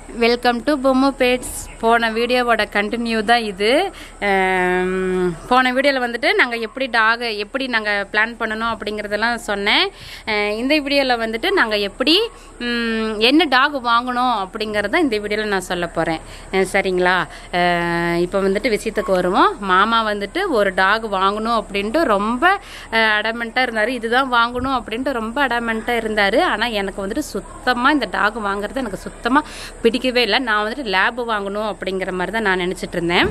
welcome to Bommu bats போன வீடியோவோட continue தான் இது அம், போன வீடியோவில் வந்துட்டு நாங்கள் எப்படி டாகை எப்படி நாங்கள் பிளான் பண்ணணும் அப்படிங்கிறதெல்லாம் சொன்னேன் அஹ், இந்த வீடியோவில் வந்துட்டு நாங்கள் எப்படி ம், என்ன டாக் வாங்கணும் அப்படிங்கிறத இந்த வீடியோவில் நான் சொல்ல போகிறேன் சரிங்களா இப்போ வந்துட்டு விஷயத்துக்கு வருவோம் மாமா வந்துட்டு ஒரு டாக் வாங்கணும் அப்படின்ட்டு ரொம்ப அடமெண்ட்டாக இருந்தார் இதுதான் வாங்கணும் அப்படின்ட்டு ரொம்ப அடமெண்ட்டாக இருந்தார் ஆனால் எனக்கு வந்துட்டு சுத்தமாக இந்த டாக் வாங்குறது எனக்கு சுத்தமாக பிடிக்கவே இல்லை நான் வந்துட்டு லேபு வாங்கணும் அப்படிங்கிற மாதிரி தான் நான் நினச்சிட்டு இருந்தேன்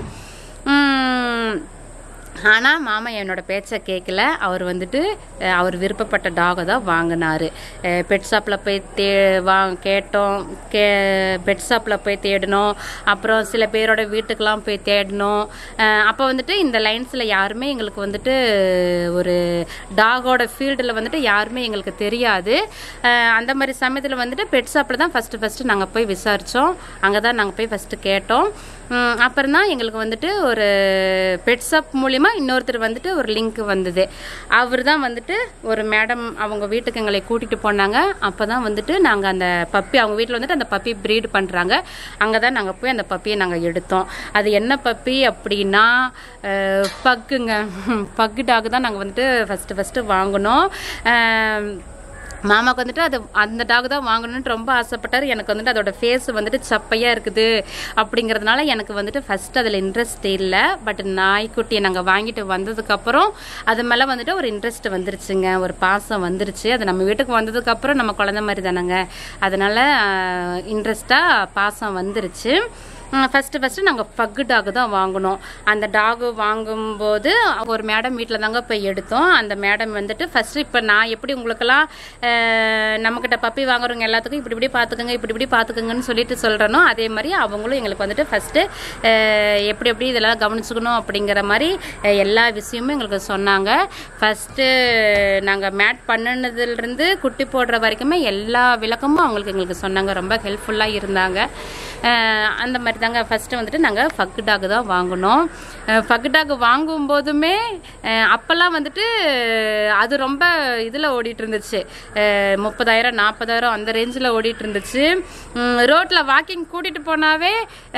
உம், ஆனால் மாமா என்னோட பேச்சை கேட்கல அவர் வந்துட்டு அஹ், அவர் விருப்பப்பட்ட டாகை தான் வாங்கினார் பெட் ஷாப்பில் போய் தே வா கேட்டோம் கே பெட் ஷாப்பில் போய் தேடினோம் அப்புறம் சில பேரோட வீட்டுக்கெலாம் போய் தேடினோம் அப்போ வந்துட்டு இந்த லைன்ஸில் யாருமே எங்களுக்கு வந்துட்டு ஒரு டாகோட ஃபீல்டில் வந்துட்டு யாருமே எங்களுக்கு தெரியாது அஹ், அந்த மாதிரி சமயத்தில் வந்துட்டு பெட் ஷாப்பில் தான் ஃபஸ்ட்டு ஃபஸ்ட்டு நாங்கள் போய் விசாரித்தோம் அங்கே தான் நாங்கள் போய் ஃபஸ்ட்டு கேட்டோம் உம், அப்புறம் தான் எங்களுக்கு வந்துட்டு ஒரு பெட் ஷாப் மூலிமா இன்னொருத்தர் வந்துட்டு ஒரு லிங்க் வந்தது அவர் தான் வந்துட்டு ஒரு மேடம் அவங்க வீட்டுக்கு எங்களை கூட்டிகிட்டு போனாங்க அப்போ தான் வந்துட்டு நாங்கள் அந்த பப்பி அவங்க வீட்டில் வந்துட்டு அந்த பப்பி ப்ரீட் பண்ணுறாங்க அங்கே தான் நாங்கள் போய் அந்த பப்பியை நாங்கள் எடுத்தோம் அது என்ன பப்பி அப்படின்னா அஹ், பக்குங்க பக்கு டாக் தான் நாங்கள் வந்துட்டு ஃபஸ்ட்டு ஃபஸ்ட்டு வாங்கினோம் அஹ், மாமாக்கு வந்துட்டு அது அந்த டாக் தான் வாங்கணும்னு ரொம்ப ஆசைப்பட்டார் எனக்கு வந்துட்டு அதோட ஃபேஸ் வந்துட்டு சப்பையாக இருக்குது அப்படிங்கிறதுனால எனக்கு வந்துட்டு ஃபஸ்ட்டு அதில் இன்ட்ரெஸ்ட் இல்லை பட் நாய்க்குட்டியை நாங்கள் வாங்கிட்டு வந்ததுக்கப்புறம் அது மேலே வந்துட்டு ஒரு இன்ட்ரெஸ்ட் வந்துருச்சுங்க ஒரு பாசம் வந்துருச்சு அது நம்ம வீட்டுக்கு வந்ததுக்கப்புறம் நம்ம குழந்த மாதிரி தானேங்க அதனால் இன்ட்ரெஸ்ட்டாக பாசம் வந்துருச்சு ஃபஸ்ட்டு ஃபஸ்ட்டு நாங்கள் பக்கு டாக் தான் வாங்கினோம் அந்த டாகு வாங்கும்போது ஒரு மேடம் வீட்டில் தாங்க போய் எடுத்தோம் அந்த மேடம் வந்துட்டு ஃபஸ்ட்டு இப்போ நான் எப்படி உங்களுக்கெல்லாம் அஹ், நம்மக்கிட்ட பப்பி வாங்குறவங்க எல்லாத்துக்கும் இப்படி இப்படி பார்த்துக்குங்க இப்படி இப்படி பார்த்துக்குங்கன்னு சொல்லிட்டு சொல்கிறனோ அதே மாதிரி அவங்களும் எங்களுக்கு வந்துட்டு ஃபஸ்ட்டு எப்படி எப்படி இதெல்லாம் கவனிச்சுக்கணும் அப்படிங்கிற மாதிரி அஹ், எல்லா விஷயமும் எங்களுக்கு சொன்னாங்க ஃபஸ்ட்டு நாங்கள் மேட் பண்ணினதுலேருந்து குட்டி போடுற வரைக்குமே எல்லா விளக்கமும் அவங்களுக்கு எங்களுக்கு சொன்னாங்க ரொம்ப ஹெல்ப்ஃபுல்லாக இருந்தாங்க அஹ் அந்த மாதிரி தாங்க ஃபஸ்ட்டு வந்துட்டு நாங்கள் ஃபக்கு டாக் தான் வாங்கினோம் ஃபக்கு டாக் வாங்கும் போதுமே அஹ் அப்போல்லாம் வந்துட்டு அது ரொம்ப இதில் ஓடிட்டு இருந்துச்சு அஹ் முப்பதாயிரம் நாற்பதாயிரம் அந்த ரேஞ்சில் ஓடிட்டு இருந்துச்சு ரோட்டில் வாக்கிங் கூட்டிகிட்டு போனாவே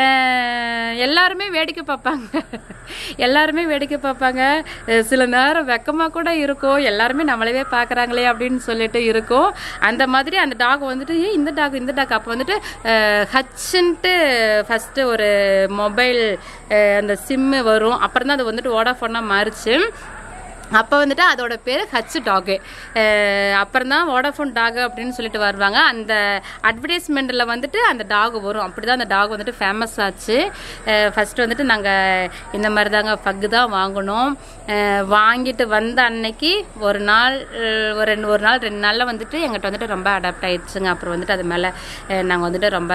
அஹ் எல்லாருமே வேடிக்கை பார்ப்பாங்க எல்லாருமே வேடிக்கை பார்ப்பாங்க அஹ் சில நேரம் வெக்கமாக கூட இருக்கும் எல்லாருமே நம்மளவே பார்க்குறாங்களே அப்படின்னு சொல்லிட்டு இருக்கும் அந்த மாதிரி அந்த டாக் வந்துட்டு "ஏய், இந்த டாக் இந்த டாக் அப்போ வந்துட்டு ஹச்சுன்ட்டு ஃபஸ்ட்டு ஒரு மொபைல் அந்த சிம்மு வரும் அப்புறம் தான் அது வந்துட்டு வோடாஃபோனாக மாறிச்சு அப்போ வந்துட்டு அதோட பேர் ஹச் டாகு அப்புறம் தான் வோடாஃபோன் டாக் அப்படின்னு சொல்லிட்டு வருவாங்க அந்த அட்வர்டைஸ்மெண்ட்டில் வந்துட்டு அந்த டாக் வரும் அப்படி தான் அந்த டாக் வந்துட்டு ஃபேமஸ் ஆச்சு ஃபஸ்ட்டு வந்துட்டு நாங்கள் இந்த மாதிரி தாங்க பக்கு தான் வாங்கினோம் அஹ் வாங்கிட்டு வந்த அன்னைக்கு ஒரு நாள் அஹ் ஒரு ரெண்டு ஒரு நாள் ரெண்டு நாளில் வந்துட்டு எங்கிட்ட வந்துட்டு ரொம்ப அடாப்ட் ஆயிடுச்சுங்க அப்புறம் வந்துட்டு அது மேலே நாங்கள் வந்துட்டு ரொம்ப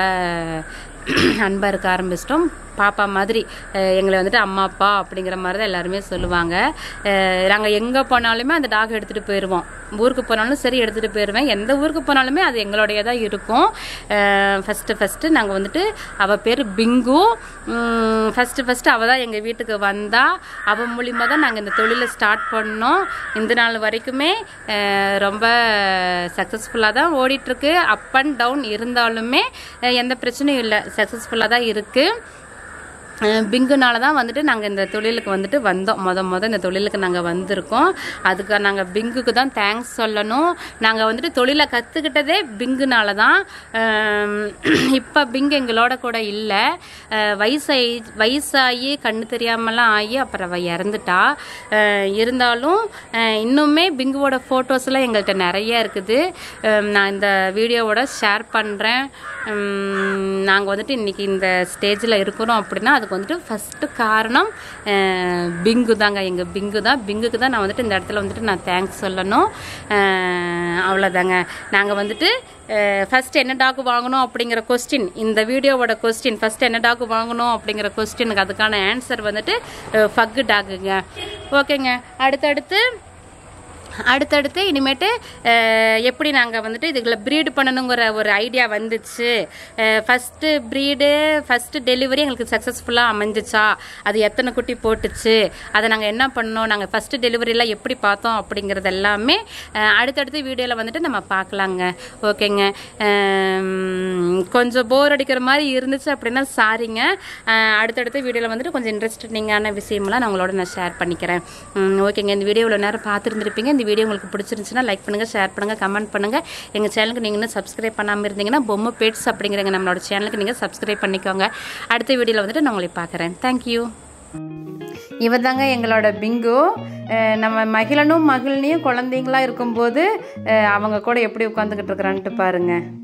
அன்பாக இருக்க ஆரம்பிச்சிட்டோம் பாப்பா மாதிரி அஹ் எங்களை வந்துட்டு அம்மா அப்பா அப்படிங்கிற மாதிரி தான் எல்லாருமே சொல்லுவாங்க நாங்கள் எங்கே போனாலுமே அந்த டாக் எடுத்துகிட்டு போயிடுவோம் ஊருக்கு போனாலும் சரி எடுத்துகிட்டு போயிடுவேன் எந்த ஊருக்கு போனாலுமே அது எங்களுடைய தான் இருக்கும் ஃபஸ்ட்டு ஃபஸ்ட்டு நாங்கள் வந்துட்டு அவள் பேர் பிங்கு ஃபஸ்ட்டு ஃபஸ்ட்டு அவள் தான் எங்கள் வீட்டுக்கு வந்தா அவள் மூலிமா தான் நாங்கள் இந்த தொழிலை ஸ்டார்ட் பண்ணோம் இந்த நாள் வரைக்குமே அஹ் ரொம்ப சக்ஸஸ்ஃபுல்லாக தான் ஓடிட்டுருக்கு அப் அண்ட் டவுன் இருந்தாலுமே அஹ் எந்த பிரச்சனையும் இல்லை சக்ஸஸ்ஃபுல்லாக தான் இருக்குது பிங்குனால தான் வந்துட்டு நாங்கள் இந்த தொழிலுக்கு வந்துட்டு வந்தோம் மொத மொதல் இந்த தொழிலுக்கு நாங்கள் வந்திருக்கோம் அதுக்கு நாங்கள் பிங்குக்கு தான் தேங்க்ஸ் சொல்லணும் நாங்கள் வந்துட்டு தொழிலை கற்றுக்கிட்டதே பிங்குனால தான் இப்போ பிங்கு எங்களோட கூட இல்லை வயசாகி வயசாகி கண்ணு தெரியாமலாம் ஆகி அப்புறம் அவள் இறந்துட்டா அஹ் இருந்தாலும் அஹ் இன்னுமே பிங்குவோட ஃபோட்டோஸ்லாம் எங்கள்கிட்ட நிறைய இருக்குது அஹ் நான் இந்த வீடியோவோட ஷேர் பண்ணுறேன் நாங்கள் வந்துட்டு இன்றைக்கி இந்த ஸ்டேஜில் இருக்கிறோம் அப்படின்னா அதுக்கு வந்துட்டு ஃபஸ்ட்டு காரணம் அஹ், பிங்கு தாங்க எங்கள் பிங்கு தான் பிங்குக்கு தான் நான் வந்துட்டு இந்த இடத்துல வந்துட்டு நான் தேங்க்ஸ் சொல்லணும் அஹ், அவ்வளோதாங்க நாங்கள் வந்துட்டு ஃபஸ்ட் என்ன டாக் வாங்கணும் அப்படிங்கிற கொஸ்டின் இந்த வீடியோவோட கொஸ்டின் ஃபஸ்ட் என்ன டாக் வாங்கணும் அப்படிங்கிற கொஸ்டினுக்கு அதுக்கான ஆன்சர் வந்துட்டு ஃபக்கு டாக்குங்க ஓகேங்க அடுத்தடுத்து அடுத்தடுத்து இனிமேட்டு அஹ், எப்படி நாங்கள் வந்துட்டு இதுகளை ப்ரீடு பண்ணணுங்கிற ஒரு ஐடியா வந்துச்சு ஃபஸ்ட்டு ப்ரீடு ஃபஸ்ட்டு டெலிவரி எங்களுக்கு சக்ஸஸ்ஃபுல்லாக அமைஞ்சிச்சா அது எத்தனை குட்டி போட்டுச்சு அதை நாங்கள் என்ன பண்ணோம் நாங்கள் ஃபஸ்ட்டு டெலிவரியில் எப்படி பார்த்தோம் அப்படிங்கிறது எல்லாமே அஹ், அடுத்தடுத்து வீடியோவில் வந்துட்டு நம்ம பார்க்கலாங்க ஓகேங்க அம், கொஞ்சம் போர் அடிக்கிற மாதிரி இருந்துச்சு அப்படின்னா சாரிங்க அஹ், அடுத்தடுத்த வீடியோவில் வந்துட்டு கொஞ்சம் இன்ட்ரெஸ்டிங்கான விஷயமெல்லாம் நான் உங்களோட நான் ஷேர் பண்ணிக்கிறேன் ம், ஓகேங்க இந்த வீடியோ இவ்வளோ நேரம் பார்த்துருந்துருப்பீங்க இந்த வீடியோ உங்களுக்கு பிடிச்சிருந்துச்சுன்னா லைக் பண்ணுங்கள் ஷேர் பண்ணுங்கள் கமெண்ட் பண்ணுங்கள் எங்கள் சேனலுக்கு நீங்கள் இன்னும் சப்ஸ்கிரைப் பண்ணாமல் இருந்தீங்கன்னா பொம்மை பேட்ஸ் அப்படிங்கிறங்க நம்மளோட சேனலுக்கு நீங்கள் சப்ஸ்கிரைப் பண்ணிக்கோங்க அடுத்த வீடியோவில் வந்துட்டு நான் உங்களை பார்க்குறேன் தேங்க்யூ இவ தாங்க எங்களோட பிங்கு அஹ் நம்ம மகிழனும் மகிழ்னியும் குழந்தைங்களா இருக்கும்போது அஹ் அவங்க கூட எப்படி உட்காந்துக்கிட்டு இருக்கிறான்ட்டு பாருங்க